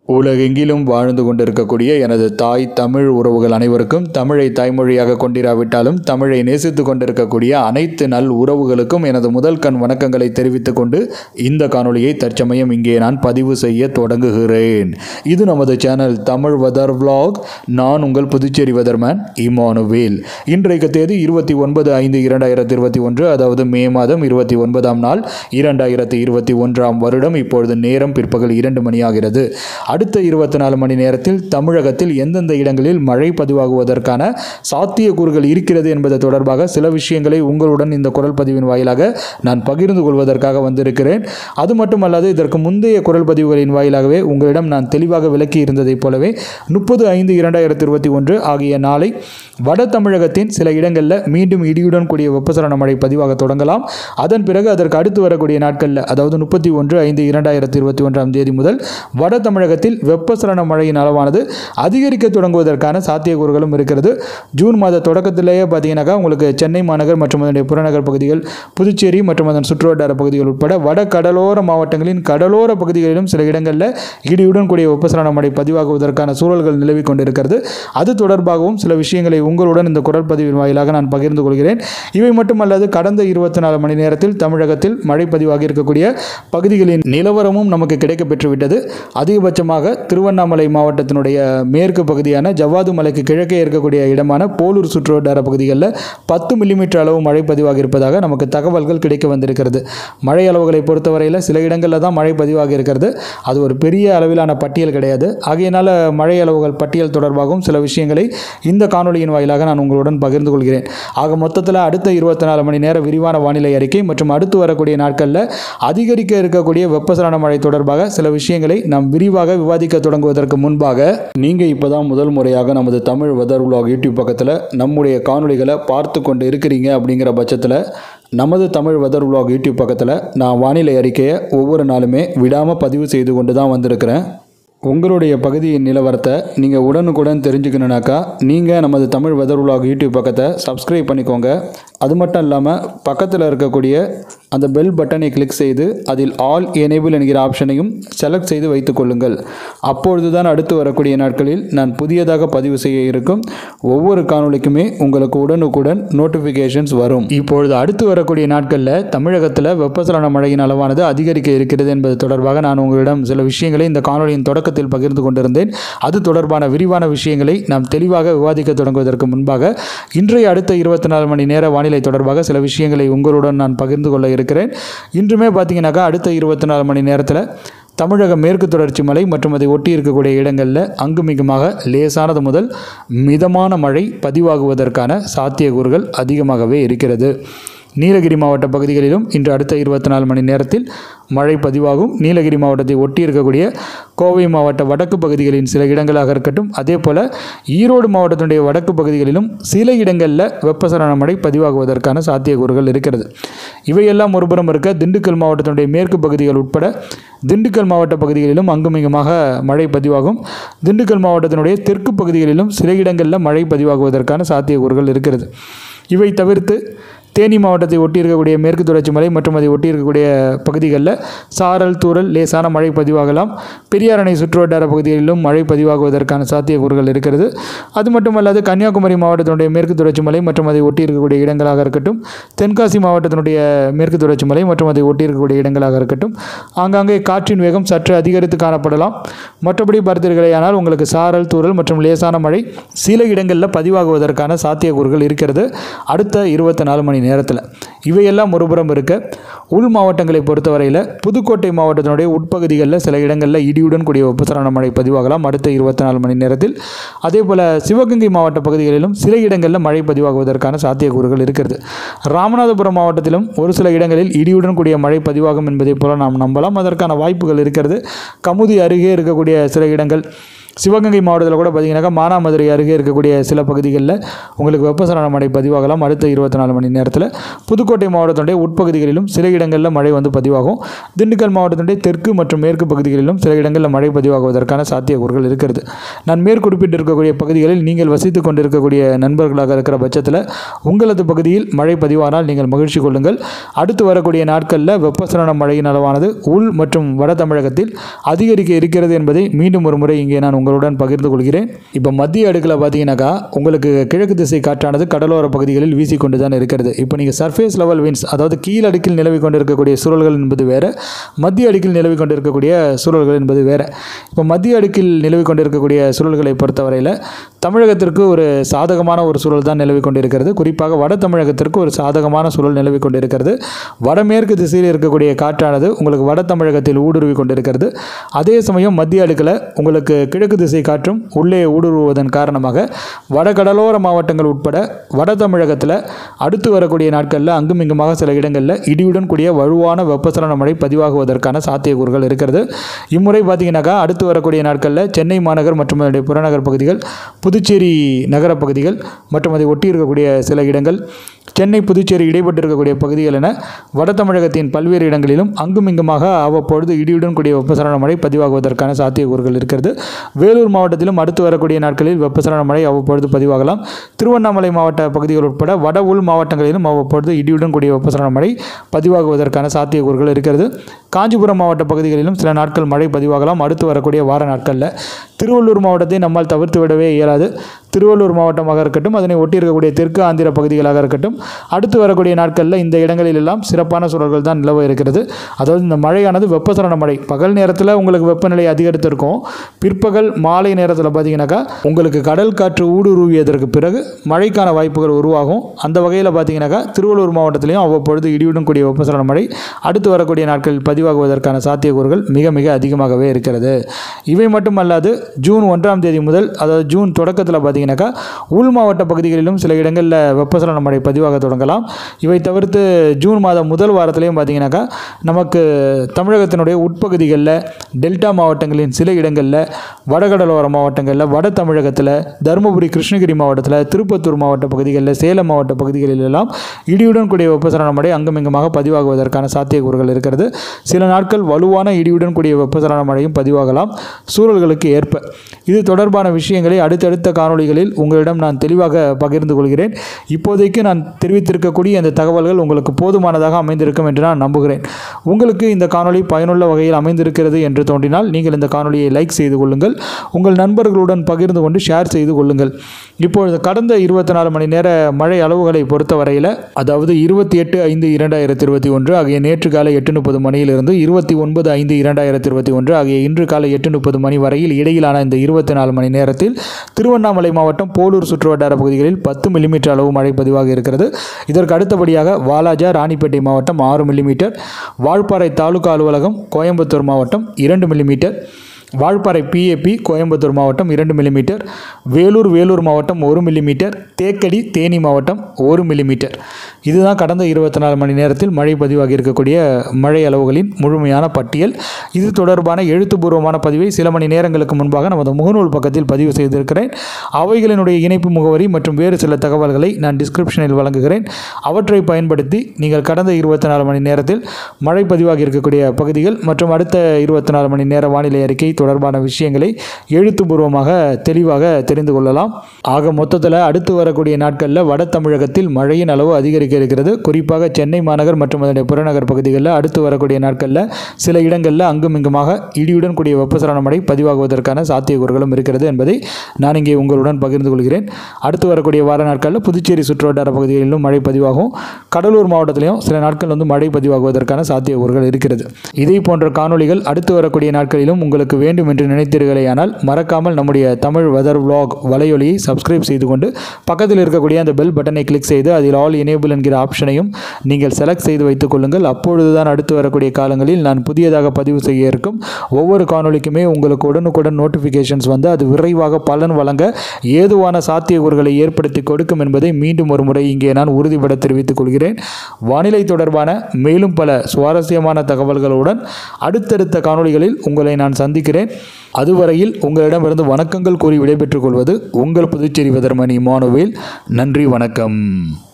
உலகெங்கிலும் வாழ்ந்து கொண்டிருக்கக்கூடிய எனது தாய் தமிழ் உறவுகள் அனைவருக்கும் தமிழை தாய்மொழியாக கொண்டிராவிட்டாலும் தமிழை நேசித்து கொண்டிருக்கக்கூடிய அனைத்து நல் உறவுகளுக்கும் எனது முதல் கண் வணக்கங்களை தெரிவித்துக் கொண்டு இந்த காணொளியை தற்சமயம் இங்கே நான் பதிவு செய்ய தொடங்குகிறேன் இது நமது சேனல் தமிழ் வெதர் vlog நான் உங்கள் புதுச்சேரி வெதர்மேன் இமானுவேல் இன்றைக்கு தேதி இருபத்தி ஒன்பது ஐந்து இரண்டாயிரத்தி இருபத்தி ஒன்று அதாவது மே மாதம் இருபத்தி ஒன்பதாம் நாள் இரண்டாயிரத்தி இருபத்தி ஒன்றாம் வருடம் இப்பொழுது நேரம் பிற்பகல் இரண்டு மணியாகிறது அடுத்த இருபத்தி நாலு மணி நேரத்தில் தமிழகத்தில் எந்தெந்த இடங்களில் மழை பதிவாகுவதற்கான சாத்தியக்கூறுகள் இருக்கிறது என்பது தொடர்பாக சில விஷயங்களை உங்களுடன் இந்த குரல் பதிவின் வாயிலாக நான் பகிர்ந்து கொள்வதற்காக வந்திருக்கிறேன் அது மட்டுமல்லாது இதற்கு முந்தைய குரல் பதிவுகளின் வாயிலாகவே உங்களிடம் நான் தெளிவாக விளக்கி இருந்ததைப் போலவே முப்பது ஐந்து இரண்டாயிரத்தி இருபத்தி ஒன்று ஆகிய நாளை வட தமிழகத்தின் சில இடங்களில் மீண்டும் இடியுடன் கூடிய வெப்பசலன மழை பதிவாக தொடங்கலாம் அதன் பிறகு அதற்கு அடுத்து வரக்கூடிய நாட்களில் அதாவது முப்பத்தி ஒன்று ஐந்து இரண்டாயிரத்தி இருபத்தி ஒன்றாம் தேதி முதல் வட தமிழகத்தில் வெப்பசலன மழையின் அளவானது அதிகரிக்க தொடங்குவதற்கான சாத்தியக்கூறுகளும் இருக்கிறது ஜூன் மாத தொடக்கத்திலேயே பார்த்தீங்கன்னாக்கா உங்களுக்கு சென்னை மாநகர் மற்றும் அதனுடைய புறநகர் பகுதிகள் புதுச்சேரி மற்றும் அதன் சுற்றுவட்டார பகுதிகள் உட்பட வட கடலோர மாவட்டங்களின் கடலோர பகுதிகளிலும் சில இடங்களில் இடியுடன் கூடிய வெப்பசலன மழை பதிவாகுவதற்கான சூழல்கள் நிலவி கொண்டிருக்கிறது அது தொடர்பாகவும் சில விஷயங்களை உங்களுடன் இந்த குரல் பதிவின் வாயிலாக நான் பகிர்ந்து கொள்கிறேன் இவை மட்டுமல்லாது கடந்த இருபத்தி நாலு மணி நேரத்தில் தமிழகத்தில் மழை பதிவாகி இருக்கக்கூடிய பகுதிகளின் நிலவரமும் நமக்கு கிடைக்க பெற்றுவிட்டது அதிகபட்சமாக திருவண்ணாமலை மாவட்டத்தினுடைய மேற்கு பகுதியான ஜவ்வாது மலைக்கு கிழக்கே இருக்கக்கூடிய இடமான போலூர் சுற்றுவட்டார பகுதிகளில் பத்து மில்லிமீட்டர் அளவு மழை பதிவாகி இருப்பதாக நமக்கு தகவல்கள் கிடைக்க வந்திருக்கிறது மழை அளவுகளை பொறுத்தவரையில் சில இடங்களில் தான் மழை பதிவாகி இருக்கிறது அது ஒரு பெரிய அளவிலான பட்டியல் கிடையாது ஆகையினால் மழை அளவுகள் பட்டியல் தொடர்பாகவும் சில விஷயங்களை இந்த காணொளியின் வாயிலாக நான் உங்களுடன் பகிர்ந்து கொள்கிறேன் ஆக மொத்தத்தில் அடுத்த இருபத்தி நாலு மணி நேர விரிவான வானிலை அறிக்கை மற்றும் அடுத்து வரக்கூடிய நாட்களில் அதிகரிக்க இருக்கக்கூடிய வெப்பசலன மழை தொடர்பாக சில விஷயங்களை நாம் விரிவாக விவாதிக்க தொடங்குவதற்கு முன்பாக நீங்கள் இப்போ தான் முதல் முறையாக நமது தமிழ் வெதர் vlog யூடியூப் பக்கத்தில் நம்முடைய காணொளிகளை பார்த்து கொண்டு இருக்கிறீங்க அப்படிங்கிற பட்சத்தில் நமது தமிழ் வெதர் vlog யூடியூப் பக்கத்தில் நான் வானிலை அறிக்கையை ஒவ்வொரு நாளுமே விடாமல் பதிவு செய்து கொண்டு தான் வந்திருக்கிறேன் உங்களுடைய பகுதியின் நிலவரத்தை நீங்கள் உடனுக்குடன் தெரிஞ்சுக்கணுனாக்கா நீங்கள் நமது தமிழ் வெதர் vlog யூடியூப் பக்கத்தை சப்ஸ்கிரைப் பண்ணிக்கோங்க அது மட்டும் இல்லாமல் பக்கத்தில் இருக்கக்கூடிய அந்த பெல் பட்டனை கிளிக் செய்து அதில் ஆல் எனேபிள் என்கிற ஆப்ஷனையும் செலக்ட் செய்து வைத்துக் கொள்ளுங்கள் அப்பொழுது தான் அடுத்து வரக்கூடிய நாட்களில் நான் புதியதாக பதிவு செய்ய இருக்கும் ஒவ்வொரு காணொளிக்குமே உங்களுக்கு உடனுக்குடன் நோட்டிஃபிகேஷன்ஸ் வரும் இப்பொழுது அடுத்து வரக்கூடிய நாட்களில் தமிழகத்தில் வெப்பசலன மழையின் அளவானது அதிகரிக்க இருக்கிறது என்பது தொடர்பாக நான் உங்களிடம் சில விஷயங்களை இந்த காணொளியின் தொடக்கத்தில் பகிர்ந்து கொண்டிருந்தேன் அது தொடர்பான விரிவான விஷயங்களை நாம் தெளிவாக விவாதிக்க தொடங்குவதற்கு முன்பாக இன்றைய அடுத்த இருபத்தி நாலு மணி நேர வானிலை தொடர்பாக சில விஷயங்களை உங்களுடன் நான் பகிர்ந்து கொள்ள இருக்கிறேன் இன்றுமே பார்த்தீங்கன்னாக்கா அடுத்த இருபத்தி நாலு மணி நேரத்தில் தமிழக மேற்கு தொடர்ச்சி மலை மற்றும் அதை ஒட்டி இருக்கக்கூடிய இடங்களில் அங்குமிகுமாக லேசானது முதல் மிதமான மழை பதிவாகுவதற்கான சாத்தியக்கூறுகள் அதிகமாகவே இருக்கிறது நீலகிரி மாவட்ட பகுதிகளிலும் இன்று அடுத்த இருபத்தி நாலு மணி நேரத்தில் மழை பதிவாகும் நீலகிரி மாவட்டத்தை ஒட்டி இருக்கக்கூடிய கோவை மாவட்ட வடக்கு பகுதிகளின் சில இடங்களாக இருக்கட்டும் அதே போல் ஈரோடு மாவட்டத்தினுடைய வடக்கு பகுதிகளிலும் சில இடங்களில் வெப்பசலன மழை பதிவாகுவதற்கான சாத்தியக்கூறுகள் இருக்கிறது இவையெல்லாம் ஒருபுறம் இருக்க திண்டுக்கல் மாவட்டத்தினுடைய மேற்கு பகுதிகள் உட்பட திண்டுக்கல் மாவட்ட பகுதிகளிலும் அங்குமிகுமாக மழை பதிவாகும் திண்டுக்கல் மாவட்டத்தினுடைய தெற்கு பகுதிகளிலும் சில இடங்களில் மழை பதிவாகுவதற்கான சாத்தியக்கூறுகள் இருக்கிறது இவை தவிர்த்து தேனி மாவட்டத்தை ஒட்டி இருக்கக்கூடிய மேற்கு தொடர்ச்சி மலை மற்றும் அதை ஒட்டி இருக்கக்கூடிய பகுதிகளில் சாரல் தூறல் லேசான மழை பதிவாகலாம் பெரியார் அணை சுற்றுவட்டார பகுதிகளிலும் மழை பதிவாகுவதற்கான சாத்தியக்கூறுகள் இருக்கிறது அது மட்டுமல்லாது கன்னியாகுமரி மாவட்டத்தினுடைய மேற்கு தொடர்ச்சி மலை மற்றும் அதை ஒட்டி இருக்கக்கூடிய இடங்களாக இருக்கட்டும் தென்காசி மாவட்டத்தினுடைய மேற்கு தொடர்ச்சி மலை மற்றும் அதை ஒட்டி இருக்கக்கூடிய இடங்களாக இருக்கட்டும் ஆங்காங்கே காற்றின் வேகம் சற்று அதிகரித்து காணப்படலாம் மற்றபடி பார்த்தீர்களேயானால் உங்களுக்கு சாரல் தூறல் மற்றும் லேசான மழை சில இடங்களில் பதிவாகுவதற்கான சாத்தியக்கூறுகள் இருக்கிறது அடுத்த இருபத்தி நாலு மணி நேரத்தில் இவையெல்லாம் ஒருபுறம் இருக்க உள் மாவட்டங்களை பொறுத்தவரையில் புதுக்கோட்டை மாவட்டத்தினுடைய உட்பகுதிகளில் சில இடங்களில் இடியுடன் கூடிய வெப்பசலன மழை பதிவாகலாம் அடுத்த இருபத்தி நாலு மணி நேரத்தில் அதே போல் சிவகங்கை மாவட்ட பகுதிகளிலும் சில இடங்களில் மழை பதிவாகுவதற்கான சாத்தியக்கூறுகள் இருக்கிறது ராமநாதபுரம் மாவட்டத்திலும் ஒரு சில இடங்களில் இடியுடன் கூடிய மழை பதிவாகும் என்பதை போல நாம் நம்பலாம் அதற்கான வாய்ப்புகள் இருக்கிறது கமுதி அருகே இருக்கக்கூடிய சில இடங்கள் சிவகங்கை மாவட்டத்தில் கூட பார்த்தீங்கன்னாக்கா மானாமதுரை அருகே இருக்கக்கூடிய சில பகுதிகளில் உங்களுக்கு வெப்பசலன மழை பதிவாகலாம் அடுத்த இருபத்தி நாலு மணி நேரத்தில் புதுக்கோட்டை மாவட்டத்தினுடைய உட்பகுதிகளிலும் சில இடங்களில் மழை வந்து பதிவாகும் திண்டுக்கல் மாவட்டத்தினுடைய தெற்கு மற்றும் மேற்கு பகுதிகளிலும் சில இடங்களில் மழை பதிவாகுவதற்கான சாத்தியக்கூறுகள் இருக்கிறது நான் மேற்குறிப்பிட்டிருக்கக்கூடிய பகுதிகளில் நீங்கள் வசித்து கொண்டிருக்கக்கூடிய நண்பர்களாக இருக்கிற பட்சத்தில் உங்களது பகுதியில் மழை பதிவானால் நீங்கள் மகிழ்ச்சி கொள்ளுங்கள் அடுத்து வரக்கூடிய நாட்களில் வெப்பசலன மழையின் அளவானது உள் மற்றும் வட தமிழகத்தில் அதிகரிக்க இருக்கிறது என்பதை மீண்டும் ஒரு முறை இங்கே நான் உங்களுடன் பகிர்ந்து கொள்கிறேன் இப்போ மத்திய அடுக்கில் பார்த்தீங்கன்னாக்கா உங்களுக்கு கிழக்கு திசை காற்றானது கடலோர பகுதிகளில் வீசிக்கொண்டு தான் இருக்கிறது இப்போ நீங்கள் சர்ஃபேஸ் லெவல் வின்ஸ் அதாவது கீழ் அடுக்கில் நிலவி கொண்டிருக்கக்கூடிய சூழல்கள் என்பது வேறு மத்திய அடுக்கில் நிலவி கொண்டிருக்கக்கூடிய சூழல்கள் என்பது வேறு இப்போ மத்திய அடுக்கில் நிலவி கொண்டிருக்கக்கூடிய சூழல்களை பொறுத்தவரையில் தமிழகத்திற்கு ஒரு சாதகமான ஒரு சூழல் தான் நிலவி கொண்டிருக்கிறது குறிப்பாக வட தமிழகத்திற்கு ஒரு சாதகமான சூழல் நிலவி கொண்டிருக்கிறது வடமேற்கு திசையில் இருக்கக்கூடிய காற்றானது உங்களுக்கு வட தமிழகத்தில் ஊடுருவி கொண்டிருக்கிறது அதே சமயம் மத்திய அடுக்கில் உங்களுக்கு கிழக்கு திசை காற்றும் உள்ளே ஊடுருவுவதன் காரணமாக வடகடலோர மாவட்டங்கள் உட்பட வட தமிழகத்தில் அடுத்து வரக்கூடிய நாட்களில் அங்கும் இங்குமாக சில இடங்களில் இடியுடன் கூடிய வலுவான வெப்பசலன மழை பதிவாகுவதற்கான சாத்தியக்கூறுகள் இருக்கிறது இம்முறை பார்த்தீங்கன்னாக்கா அடுத்து வரக்கூடிய நாட்களில் சென்னை மாநகர் மற்றும் அதனுடைய புறநகர் பகுதிகள் புதுச்சேரி நகர பகுதிகள் மற்றும் அதை ஒட்டி இருக்கக்கூடிய சில இடங்கள் சென்னை புதுச்சேரி இடைப்பட்டு இருக்கக்கூடிய பகுதிகள் என வட தமிழகத்தின் பல்வேறு இடங்களிலும் அங்கும் இங்குமாக அவ்வப்பொழுது இடியுடன் கூடிய வெப்பசலன மழை பதிவாகுவதற்கான சாத்தியக்கூறுகள் இருக்கிறது வேலூர் மாவட்டத்திலும் அடுத்து வரக்கூடிய நாட்களில் வெப்பசலன மழை அவ்வப்பொழுது பதிவாகலாம் திருவண்ணாமலை மாவட்ட பகுதிகள் உட்பட வட உள் மாவட்டங்களிலும் அவ்வப்பொழுது இடியுடன் கூடிய வெப்பசலன மழை பதிவாகுவதற்கான சாத்தியக்கூறுகள் இருக்கிறது காஞ்சிபுரம் மாவட்ட பகுதிகளிலும் சில நாட்கள் மழை பதிவாகலாம் அடுத்து வரக்கூடிய வார நாட்களில் திருவள்ளூர் மாவட்டத்தை நம்மால் தவிர்த்து விடவே இயலாது திருவள்ளூர் மாவட்டமாக இருக்கட்டும் அதனை ஒட்டி இருக்கக்கூடிய தெற்கு ஆந்திர பகுதிகளாக இருக்கட்டும் அடுத்து வரக்கூடிய நாட்களில் இந்த இடங்களில் எல்லாம் சிறப்பான சூழல்கள் தான் நிலவ இருக்கிறது அதாவது இந்த மழையானது வெப்பசலன மழை பகல் நேரத்தில் உங்களுக்கு வெப்பநிலை அதிகரித்திருக்கும் பிற்பகல் மாலை நேரத்தில் பார்த்தீங்கன்னாக்கா உங்களுக்கு கடல் காற்று ஊடுருவியதற்கு பிறகு மழைக்கான வாய்ப்புகள் உருவாகும் அந்த வகையில் பார்த்தீங்கன்னாக்கா திருவள்ளூர் மாவட்டத்திலையும் அவ்வப்பொழுது இடியுடன் கூடிய வெப்பசலன மழை அடுத்து வரக்கூடிய நாட்களில் பதிவாகுவதற்கான சாத்தியக்கூறுகள் மிக மிக அதிகமாகவே இருக்கிறது இவை மட்டுமல்லாது ஜூன் ஒன்றாம் தேதி முதல் அதாவது ஜூன் தொடக்கத்தில் பார்த்தீங்கன்னாக்கா உள் மாவட்ட பகுதிகளிலும் சில இடங்களில் வெப்பசலன மழை பதிவாக தொடங்கலாம் இவை தவிர்த்து ஜூன் மாதம் முதல் வாரத்திலையும் பார்த்தீங்கன்னாக்கா நமக்கு தமிழகத்தினுடைய உட்பகுதிகளில் டெல்டா மாவட்டங்களின் சில இடங்களில் வடகடலோர மாவட்டங்களில் வட தமிழகத்தில் தருமபுரி கிருஷ்ணகிரி மாவட்டத்தில் திருப்பத்தூர் மாவட்ட பகுதிகளில் சேலம் மாவட்ட பகுதிகளில் எல்லாம் இடியுடன் கூடிய வெப்பசலன மழை அங்குமிங்குமாக பதிவாகுவதற்கான சாத்தியக்கூறுகள் இருக்கிறது சில நாட்கள் வலுவான இடியுடன் கூடிய வெப்பசலன மழையும் பதிவாகலாம் சூழல்களுக்கு ஏற்ப இது தொடர்பான விஷயங்களை அடுத்தடுத்த காணொளிகளில் உங்களிடம் நான் தெளிவாக பகிர்ந்து கொள்கிறேன் இப்போதைக்கு நான் தெரிவித்திருக்கக்கூடிய அந்த தகவல்கள் உங்களுக்கு போதுமானதாக அமைந்திருக்கும் என்று நான் நம்புகிறேன் உங்களுக்கு இந்த காணொளி பயனுள்ள வகையில் அமைந்திருக்கிறது என்று தோன்றினால் நீங்கள் இந்த காணொளியை லைக் செய்து கொள்ளுங்கள் உங்கள் நண்பர்களுடன் பகிர்ந்து கொண்டு ஷேர் செய்து கொள்ளுங்கள் இப்பொழுது கடந்த இருபத்தி நாலு மணி நேர மழை அளவுகளை பொறுத்தவரையில் அதாவது இருபத்தி எட்டு ஐந்து இரண்டாயிரத்தி இருபத்தி ஒன்று ஆகிய நேற்று காலை எட்டு முப்பது மணியிலிருந்து இருபத்தி ஒன்பது ஐந்து இரண்டாயிரத்தி இருபத்தி ஒன்று ஆகிய இன்று காலை எட்டு முப்பது மணி வரையில் இடையிலான இந்த இருபத்தி நாலு மணி நேரத்தில் திருவண்ணாமலை மாவட்டம் போலூர் சுற்றுவட்டார பகுதிகளில் பத்து மில்லிமீட்டர் அளவு மழை பதிவாக இருக்கிறது இதற்கு அடுத்தபடியாக வாலாஜா ராணிப்பேட்டை மாவட்டம் ஆறு மில்லிமீட்டர் வால்பாறை தாலுகா அலுவலகம் கோயம்புத்தூர் மாவட்டம் இரண்டு மில்லிமீட்டர் வால்பாறை பிஏபி கோயம்புத்தூர் மாவட்டம் இரண்டு மில்லிமீட்டர் வேலூர் வேலூர் மாவட்டம் ஒரு மில்லிமீட்டர் தேக்கடி தேனி மாவட்டம் ஒரு மில்லிமீட்டர் இதுதான் கடந்த இருபத்தி நாலு மணி நேரத்தில் மழை பதிவாகி இருக்கக்கூடிய மழை அளவுகளின் முழுமையான பட்டியல் இது தொடர்பான எழுத்துப்பூர்வமான பதிவை சில மணி நேரங்களுக்கு முன்பாக நமது முகநூல் பக்கத்தில் பதிவு செய்திருக்கிறேன் அவைகளினுடைய இணைப்பு முகவரி மற்றும் வேறு சில தகவல்களை நான் டிஸ்கிரிப்ஷனில் வழங்குகிறேன் அவற்றை பயன்படுத்தி நீங்கள் கடந்த இருபத்தி நாலு மணி நேரத்தில் மழை பதிவாகி இருக்கக்கூடிய பகுதிகள் மற்றும் அடுத்த இருபத்தி நாலு மணி நேர வானிலை அறிக்கை தொடர்பான விஷயங்களை எழுத்துப்பூர்வமாக தெளிவாக தெரிந்து கொள்ளலாம் ஆக மொத்தத்தில் அடுத்து வரக்கூடிய நாட்களில் வட தமிழகத்தில் மழையின் அளவு அதிகரிக்க இருக்கிறது குறிப்பாக சென்னை மாநகர் மற்றும் அதனுடைய புறநகர் பகுதிகளில் அடுத்து வரக்கூடிய நாட்களில் சில இடங்களில் அங்கும் இங்குமாக இடியுடன் கூடிய வெப்பசலன மழை பதிவாகுவதற்கான சாத்தியக்கூறுகளும் இருக்கிறது என்பதை நான் இங்கே உங்களுடன் பகிர்ந்து கொள்கிறேன் அடுத்து வரக்கூடிய வார நாட்களில் புதுச்சேரி சுற்றுவட்டார பகுதிகளிலும் மழை பதிவாகும் கடலூர் மாவட்டத்திலையும் சில நாட்கள் வந்து மழை பதிவாகுவதற்கான சாத்தியக்கூறுகள் இருக்கிறது இதே போன்ற காணொளிகள் அடுத்து வரக்கூடிய நாட்களிலும் உங்களுக்கு வேண்டும் என்று நினைத்தீர்களேயானால் மறக்காமல் நம்முடைய தமிழ் வெதர் vlog வலையொலியை சப்ஸ்கிரைப் செய்து கொண்டு பக்கத்தில் இருக்கக்கூடிய அந்த பெல் பட்டனை கிளிக் செய்து அதில் ஆல் எனேபிள் என்கிற ஆப்ஷனையும் நீங்கள் செலக்ட் செய்து வைத்துக் கொள்ளுங்கள் அப்பொழுதுதான் அடுத்து வரக்கூடிய காலங்களில் நான் புதியதாக பதிவு செய்ய இருக்கும் ஒவ்வொரு காணொளிக்குமே உங்களுக்கு உடனுக்குடன் நோட்டிஃபிகேஷன்ஸ் வந்து அது விரைவாக பலன் வழங்க ஏதுவான சாத்தியக்கூறுகளை ஏற்படுத்தி கொடுக்கும் என்பதை மீண்டும் ஒரு முறை இங்கே நான் உறுதிபட தெரிவித்துக் கொள்கிறேன் வானிலை தொடர்பான மேலும் பல சுவாரஸ்யமான தகவல்களுடன் அடுத்தடுத்த காணொளிகளில் உங்களை நான் சந்திக்கிறேன் கொள்கிறேன் அதுவரையில் உங்களிடமிருந்து வணக்கங்கள் கூறி விடைபெற்றுக் கொள்வது உங்கள் புதுச்சேரி வெதர்மணி இமானுவேல் நன்றி வணக்கம்